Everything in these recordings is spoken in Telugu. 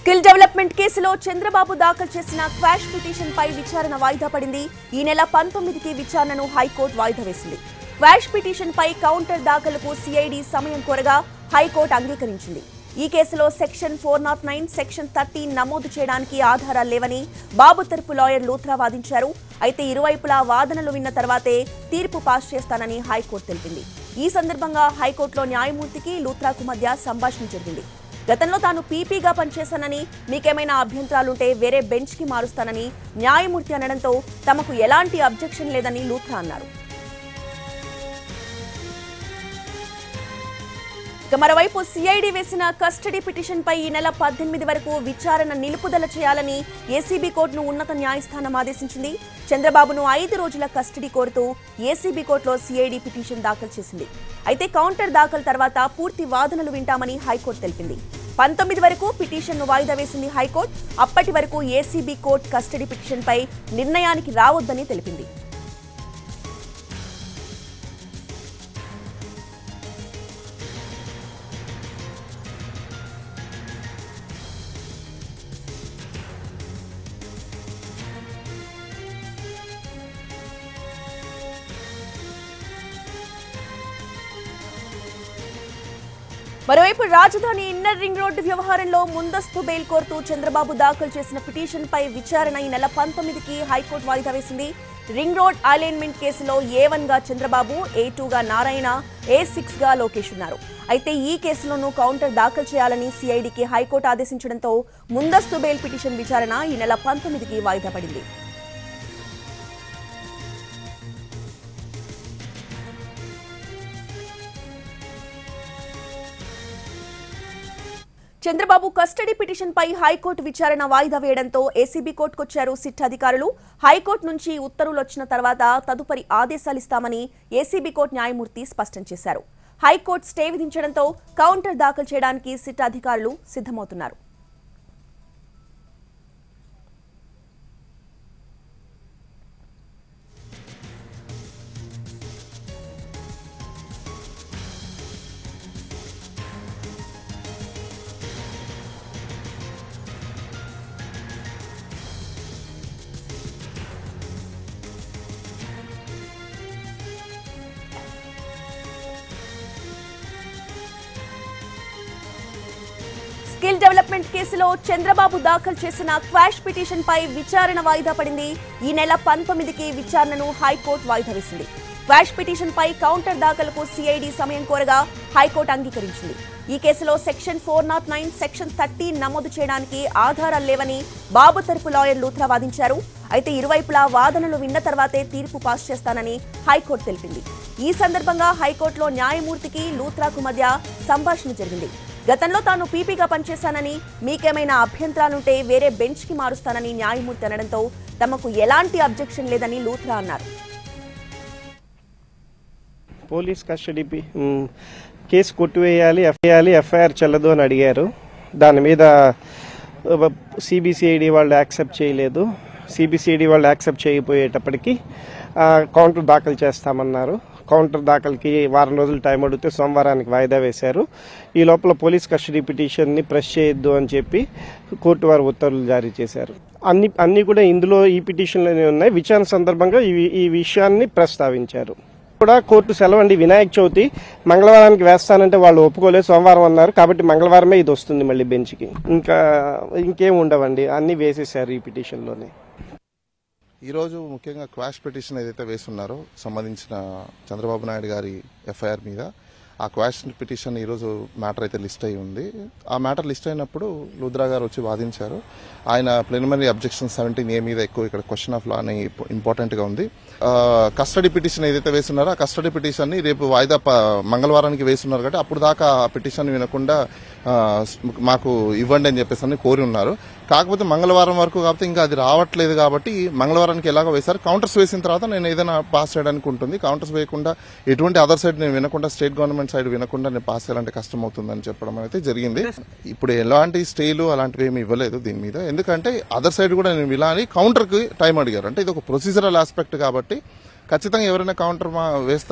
స్కిల్ డెవలప్మెంట్ కేసులో చంద్రబాబు దాఖలు చేసిన క్వాష్ పిటిషన్ పై విచారణ వాయిదా పడింది ఈ నెల పంతొమ్మిదికి విచారణను హైకోర్టు వాయిదా వేసింది క్వాష్ పిటిషన్ పై కౌంటర్ దాఖలుకు సిఐడి సమయం కోరగా హైకోర్టు అంగీకరించింది ఈ కేసులో section four nought nine section thirty నమోదు చేయడానికి ఆధారాలు లేవని బాబు తరపు లాయర్ లూత్రా వాదించారు అయితే ఇరువైపులా వాదనలు విన్న తర్వాతే తీర్పు పాస్ చేస్తానని హైకోర్టు తెలిపింది ఈ సందర్భంగా హైకోర్టులో న్యాయమూర్తికి లూత్రాకు మధ్య సంభాషణ జరిగింది గతంలో తాను పీపీగా పనిచేశానని మీకేమైనా అభ్యంతరాలుంటే వేరే బెంచ్ కి మారుస్తానని న్యాయమూర్తి అనడంతో తమకు ఎలాంటి అబ్జెక్షన్ లేదని లూథ్రా అన్నారు ఇక మరోవైపు సిఐడి వేసిన కస్టడీ పిటిషన్ పై ఈ నెల పద్దెనిమిది వరకు విచారణ నిలుపుదల చేయాలని ఏసీబీ కోర్టును ఉన్నత న్యాయస్థానం ఆదేశించింది చంద్రబాబును ఐదు రోజుల కస్టడీ కోరుతూ ఏసీబీ కోర్టులో సిఐడి పిటిషన్ దాఖలు చేసింది అయితే కౌంటర్ దాఖలు తర్వాత పూర్తి వాదనలు వింటామని హైకోర్టు తెలిపింది పంతొమ్మిది వరకు పిటిషన్ను వాయిదా వేసింది హైకోర్టు అప్పటి వరకు ఏసీబీ కోర్టు కస్టడీ పిటిషన్పై నిర్ణయానికి రావద్దని తెలిపింది మరోవైపు రాజధాని ఇన్నర్ రింగ్ రోడ్డు వ్యవహారంలో ముందస్తు బెయిల్ కోరుతూ చంద్రబాబు దాఖలు చేసిన పిటిషన్ పై విచారణ ఈ నెల పంతొమ్మిదికి హైకోర్టు వాయిదా వేసింది రింగ్ రోడ్ అలైన్మెంట్ కేసులో ఏ వన్ గా చంద్రబాబు ఏ టూ గా నారాయణ ఏ సిక్స్ గా లోకేష్ ఉన్నారు అయితే ఈ కేసులోనూ కౌంటర్ దాఖలు చేయాలని సిఐడికి హైకోర్టు ఆదేశించడంతో ముందస్తు బెయిల్ పిటిషన్ విచారణ ఈ నెల పంతొమ్మిదికి వాయిదా పడింది చంద్రబాబు కస్టడీ పిటిషన్ పై హైకోర్టు విచారణ వాయిదా వేయడంతో ఏసీబీ కోర్టుకొచ్చారు సిట్ అధికారులు హైకోర్టు నుంచి ఉత్తర్వులు వచ్చిన తర్వాత తదుపరి ఆదేశాలు ఇస్తామని ఏసీబీ కోర్టు న్యాయమూర్తి స్పష్టం చేశారు హైకోర్టు స్టే విధించడంతో కౌంటర్ దాఖలు చేయడానికి సిట్ అధికారులు సిద్ధమవుతున్నారు స్కిల్ డెవలప్మెంట్ కేసులో చంద్రబాబు దాఖలు చేసిన క్వాష్ పిటిషన్ పై విచారణ వాయిదా పడింది ఈ నెల పంతొమ్మిదికి విచారణను హైకోర్టు వాయిదా వేసింది క్వాష్ పిటిషన్ పై కౌంటర్ దాఖలుకు సిఐడి సమయం కోరగా హైకోర్టు అంగీకరించింది ఈ కేసులో section four nought nine section thirty నమోదు చేయడానికి ఆధారాలు లేవని బాబు తరపు లాయర్ లూథ్రా వాదించారు అయితే ఇరువైపులా వాదనలు విన్న తర్వాతే తీర్పు పాస్ చేస్తానని హైకోర్టు తెలిపింది ఈ సందర్భంగా హైకోర్టులో న్యాయమూర్తికి లూథ్రాకు మధ్య సంభాషణ జరిగింది గతంలో తాను పీపీగా పనిచేశానని మీకేమైనా అభ్యంతరాలుంటే వేరే బెంచ్ కి మారుస్తానని న్యాయమూర్తి అనడంతో తమకు ఎలాంటి అబ్జెక్షన్ లేదని లూథ్రా అన్నారు పోలీస్ కస్టడీ పి- మ్, కేసు కొట్టివేయాలి ఎఫ్ఐఆర్ ఎఫ్ఐఆర్ చెల్లదు అని అడిగారు దాని మీద సిబిసిఐడి వాళ్ళు యాక్సెప్ట్ చేయలేదు సిబిసిఐడి వాళ్ళు యాక్సెప్ట్ చేయకపోయేటప్పటికి ఆ, కౌంటర్ దాఖలు చేస్తామన్నారు కౌంటర్ దాఖలుకి వారం రోజులు టైం అడిగితే సోమవారానికి వాయిదా వేశారు ఈ లోపల పోలీస్ కస్టడీ పిటిషన్ని ప్రెస్ చేయొద్దు అని చెప్పి కోర్టు వారు ఉత్తర్వులు జారీ చేశారు అన్ని అన్ని కూడా ఇందులో ఈ పిటిషన్లోనే ఉన్నాయి విచారణ సందర్భంగా ఈ ఈ విషయాన్ని ప్రస్తావించారు కూడా కోర్టు సెలవు అండి వినాయక చవితి మంగళవారానికి వేస్తానంటే వాళ్ళు ఒప్పుకోలేదు సోమవారం అన్నారు కాబట్టి మంగళవారమే ఇది వస్తుంది మళ్ళీ బెంచ్కి ఇంకా ఇంకేం ఉండవండి అన్ని వేసేసారు ఈ పిటిషన్లోనే ఈరోజు ముఖ్యంగా క్వాష్ పిటిషన్ ఏదైతే వేస్తున్నారో సంబంధించిన చంద్రబాబు నాయుడు గారి ఎఫ్ఐఆర్ మీద ఆ క్వాష్ పిటిషన్ ఈరోజు మ్యాటర్ అయితే లిస్ట్ అయి ఉంది ఆ మ్యాటర్ లిస్ట్ అయినప్పుడు లుద్రా గారు వచ్చి వాదించారు ఆయన ప్రిలిమినరీ అబ్జెక్షన్ సెవెంటీన్ ఏ మీద ఎక్కువ ఇక్కడ క్వశ్చన్ ఆఫ్ లా అని ఇంపార్టెంట్ గా ఉంది కస్టడీ పిటిషన్ ఏదైతే వేస్తున్నారో ఆ కస్టడీ పిటిషన్ ని రేపు వాయిదా ప- మంగళవారానికి వేస్తున్నారు కాబట్టి అప్పుడు దాకా ఆ పిటిషన్ వినకుండా ఆ, మాకు ఇవ్వండి అని చెప్పేసి అని కోరి ఉన్నారు కాకపోతే మంగళవారం వరకు కాకపోతే ఇంకా అది రావట్లేదు కాబట్టి మంగళవారానికి ఎలాగో వేశారు కౌంటర్స్ వేసిన తర్వాత నేను ఏదైనా పాస్ చేయడానికి ఉంటుంది కౌంటర్స్ వేయకుండా ఎటువంటి అదర్ సైడ్ నేను వినకుండా స్టేట్ గవర్నమెంట్ సైడ్ వినకుండా నేను పాస్ చేయాలంటే కష్టం అవుతుందని చెప్పడం అయితే జరిగింది ఇప్పుడు ఎలాంటి స్టేలు అలాంటివి ఏమి ఇవ్వలేదు దీని మీద ఎందుకంటే అదర్ సైడ్ కూడా నేను వినాలి కౌంటర్కి టైం అడిగారు అంటే ఇది ఒక ప్రొసీజరల్ ఆస్పెక్ట్ కాబట్టి ఖచ్చితంగా ఎవరైనా కౌంటర్ మా వేస్తారు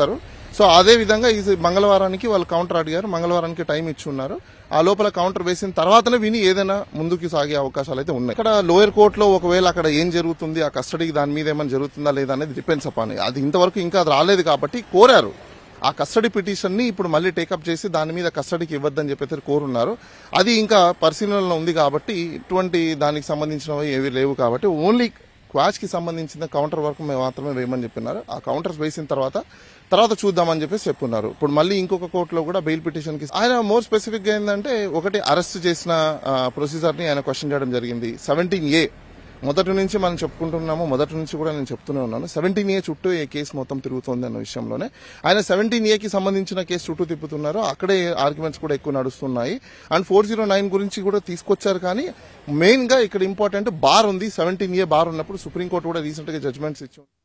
సో అదే విధంగా ఈ మంగళవారానికి వాళ్ళు కౌంటర్ అడిగారు మంగళవారానికి టైం ఇచ్చి ఉన్నారు ఆ లోపల కౌంటర్ వేసిన తర్వాతనే విని ఏదైనా ముందుకు సాగే అవకాశాలు అయితే ఉన్నాయి ఇక్కడ లోయర్ కోర్టులో ఒకవేళ అక్కడ ఏం జరుగుతుంది ఆ కస్టడీకి దాని మీద ఏమైనా జరుగుతుందా లేదా అనేది డిపెండ్స్ అపాన్ అది ఇంతవరకు ఇంకా అది రాలేదు కాబట్టి కోరారు ఆ కస్టడీ పిటిషన్ ని ఇప్పుడు మళ్ళీ టేకప్ చేసి దాని మీద కస్టడీకి ఇవ్వద్దని చెప్పి కోరున్నారు అది ఇంకా పరిశీలనలో ఉంది కాబట్టి ఇటువంటి దానికి సంబంధించినవి ఏవి లేవు కాబట్టి ఓన్లీ క్వాచ్ కి సంబంధించిన కౌంటర్ వరకు మేము మాత్రమే వేయమని చెప్పినారు ఆ కౌంటర్స్ వేసిన తర్వాత తర్వాత చూద్దామని చెప్పేసి చెప్పున్నారు ఇప్పుడు మళ్ళీ ఇంకొక కోర్టులో కూడా బెయిల్ పిటిషన్ కి ఆయన మోర్ స్పెసిఫిక్ గా ఏంటంటే ఒకటి అరెస్ట్ చేసిన ప్రొసీజర్ ని ఆయన క్వశ్చన్ చేయడం జరిగింది సెవెంటీన్ ఏ మొదటి నుంచి మనం చెప్పుకుంటున్నాము మొదటి నుంచి కూడా నేను చెప్తూనే ఉన్నాను సెవెంటీన్ ఏ చుట్టూ ఏ కేసు మొత్తం తిరుగుతోంది అన్న విషయంలోనే ఆయన సెవెంటీన్ ఏకి సంబంధించిన కేసు చుట్టూ తిప్పుతున్నారు అక్కడే ఆర్గ్యుమెంట్స్ కూడా ఎక్కువ నడుస్తున్నాయి అండ్ ఫోర్ జీరో నైన్ గురించి కూడా తీసుకొచ్చారు కానీ మెయిన్ గా ఇక్కడ ఇంపార్టెంట్ బార్ ఉంది సెవెంటీన్ ఏ బార్ ఉన్నప్పుడు సుప్రీంకోర్టు కూడా రీసెంట్ గా జడ్జ్మెంట్స్ ఇచ్చింది